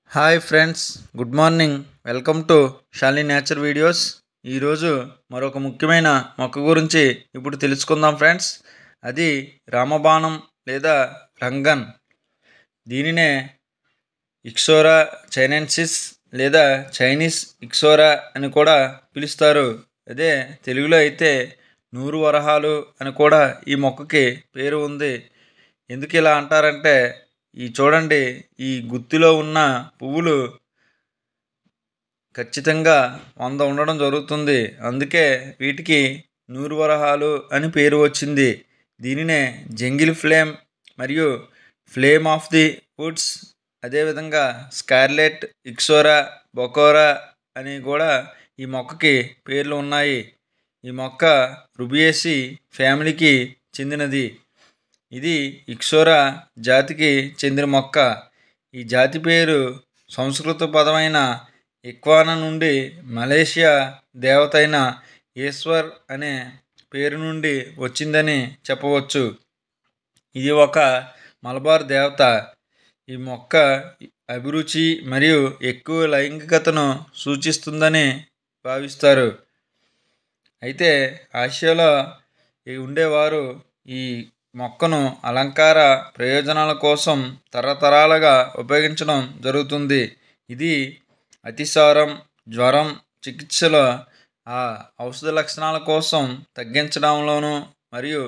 hi friends good morning welcome to Shali nature videos ఈరోజు మరొక ముఖ్యమైన మొక్క గురించి ఇప్పుడు తెలుసుకుందాం ఫ్రెండ్స్ అది రామబాణం లేదా రంగన్ దీనినే ఇక్సోరా చైనెన్సిస్ లేదా చైనీస్ ఇక్సోరా అని కూడా పిలుస్తారు అదే తెలుగులో అయితే నూరు వరహాలు అని కూడా ఈ మొక్కకి పేరు ఉంది ఎందుకు ఇలా అంటారంటే ఈ చూడండి ఈ గుత్తిలో ఉన్న పువ్వులు ఖచ్చితంగా వంద ఉండడం జరుగుతుంది అందుకే వీటికి నూరు వరహాలు అని పేరు వచ్చింది దీనినే జంగిల్ ఫ్లేమ్ మరియు ఫ్లేమ్ ఆఫ్ ది వుడ్స్ అదేవిధంగా స్కార్లెట్ ఇక్సోరా బొకోరా అని కూడా ఈ మొక్కకి పేర్లు ఉన్నాయి ఈ మొక్క రుబియేసి ఫ్యామిలీకి చెందినది ఇది ఇక్సోరా జాతికి చెందిన మొక్క ఈ జాతి పేరు సంస్కృత పదమైన ఇక్వానా నుండి మలేషియా దేవత అయిన ఈశ్వర్ అనే పేరు నుండి వచ్చిందని చెప్పవచ్చు ఇది ఒక మలబార్ దేవత ఈ మొక్క అభిరుచి మరియు ఎక్కువ లైంగికతను సూచిస్తుందని భావిస్తారు అయితే ఆసియాలో ఉండేవారు ఈ మొక్కను అలంకార ప్రయోజనాల కోసం తరతరాలుగా ఉపయోగించడం జరుగుతుంది ఇది అతిసారం జ్వరం చికిత్సలో ఆ ఔషధ లక్షణాల కోసం తగ్గించడంలోనూ మరియు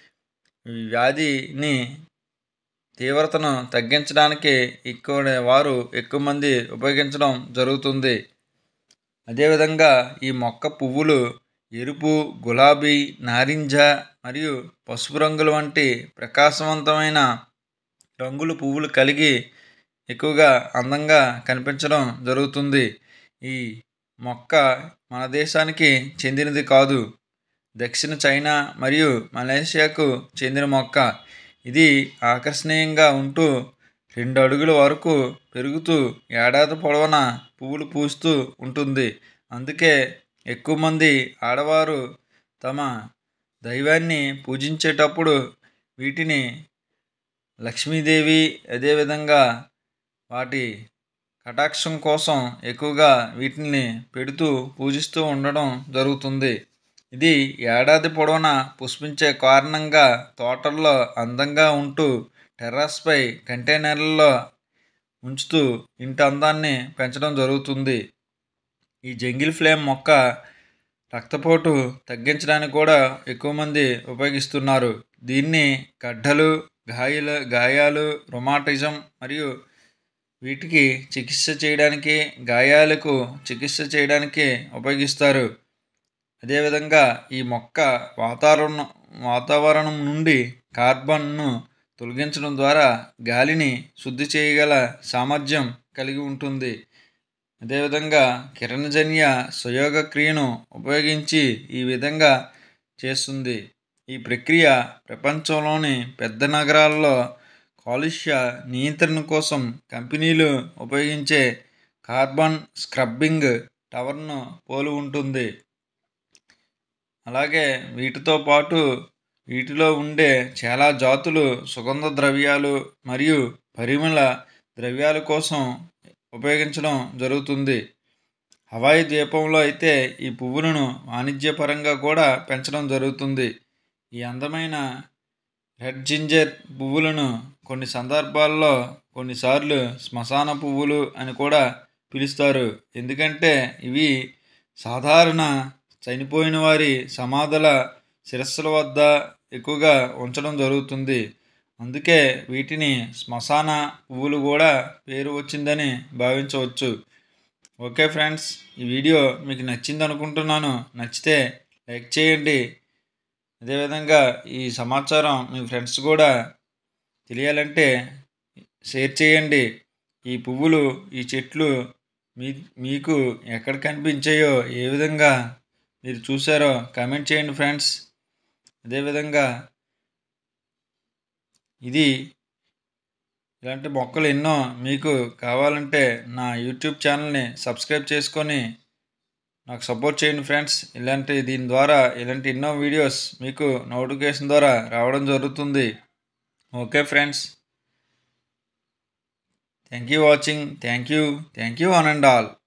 వ్యాధిని తీవ్రతను తగ్గించడానికి ఎక్కువ వారు ఎక్కువ మంది ఉపయోగించడం జరుగుతుంది అదేవిధంగా ఈ మొక్క పువ్వులు ఎరుపు గులాబీ నారింజ మరియు పసుపు రంగుల వంటి ప్రకాశవంతమైన రంగులు పువ్వులు కలిగి ఎక్కువగా అందంగా కనిపించడం జరుగుతుంది ఈ మొక్క మన దేశానికి చెందినది కాదు దక్షిణ చైనా మరియు మలేషియాకు చెందిన మొక్క ఇది ఆకర్షణీయంగా ఉంటూ రెండు అడుగుల వరకు పెరుగుతూ ఏడాది పొడవునా పువ్వులు పూస్తూ ఉంటుంది అందుకే ఎక్కువ మంది ఆడవారు తమ దైవాన్ని పూజించేటప్పుడు వీటిని లక్ష్మీదేవి అదేవిధంగా వాటి కటాక్షం కోసం ఎక్కువగా వీటిని పెడుతూ పూజిస్తూ ఉండడం జరుగుతుంది ఇది ఏడాది పొడవునా పుష్పించే కారణంగా తోటల్లో అందంగా ఉంటూ టెర్రస్పై కంటైనర్లలో ఉంచుతూ ఇంటి అందాన్ని పెంచడం జరుగుతుంది ఈ జంగిల్ ఫ్లేమ్ మొక్క రక్తపోటు తగ్గించడానికి కూడా ఎక్కువ మంది ఉపయోగిస్తున్నారు దీన్ని గడ్డలు గాయాలు గాయాలు రొమాటిజం మరియు వీటికి చికిత్స చేయడానికి గాయాలకు చికిత్స చేయడానికి ఉపయోగిస్తారు అదేవిధంగా ఈ మొక్క వాతావరణం వాతావరణం నుండి కార్బన్ను తొలగించడం ద్వారా గాలిని శుద్ధి చేయగల సామర్థ్యం కలిగి ఉంటుంది అదేవిధంగా కిరణజన్య సుయోగ క్రియను ఉపయోగించి ఈ విధంగా చేస్తుంది ఈ ప్రక్రియ ప్రపంచంలోని పెద్ద నగరాల్లో కాలుష్య నియంత్రణ కోసం కంపెనీలు ఉపయోగించే కార్బన్ స్క్రబ్బింగ్ టవర్ను పోలి ఉంటుంది అలాగే వీటితో పాటు వీటిలో ఉండే చాలా జాతులు సుగంధ ద్రవ్యాలు మరియు పరిమళ ద్రవ్యాల కోసం ఉపయోగించడం జరుగుతుంది హవాయి ద్వీపంలో అయితే ఈ పువ్వులను వాణిజ్యపరంగా కూడా పెంచడం జరుగుతుంది ఈ అందమైన రెడ్ జింజర్ పువ్వులను కొన్ని సందర్భాల్లో కొన్నిసార్లు శ్మశాన పువ్వులు అని కూడా పిలుస్తారు ఎందుకంటే ఇవి సాధారణ చనిపోయిన వారి సమాధుల శిరస్సుల వద్ద ఎక్కువగా ఉంచడం జరుగుతుంది అందుకే వీటిని శ్మశాన పువ్వులు కూడా పేరు వచ్చిందని భావించవచ్చు ఓకే ఫ్రెండ్స్ ఈ వీడియో మీకు నచ్చింది అనుకుంటున్నాను నచ్చితే లైక్ చేయండి అదేవిధంగా ఈ సమాచారం మీ ఫ్రెండ్స్ కూడా తెలియాలంటే షేర్ చేయండి ఈ పువ్వులు ఈ చెట్లు మీ మీకు ఎక్కడ కనిపించాయో ఏ విధంగా మీరు చూసారో కామెంట్ చేయండి ఫ్రెండ్స్ అదేవిధంగా ఇది ఇలాంటి మొక్కలు ఎన్నో మీకు కావాలంటే నా యూట్యూబ్ ఛానల్ని సబ్స్క్రైబ్ చేసుకొని నాకు సపోర్ట్ చేయండి ఫ్రెండ్స్ ఇలాంటి దీని ద్వారా ఇలాంటి ఎన్నో వీడియోస్ మీకు నోటిఫికేషన్ ద్వారా రావడం జరుగుతుంది okay friends thank you watching thank you thank you one and all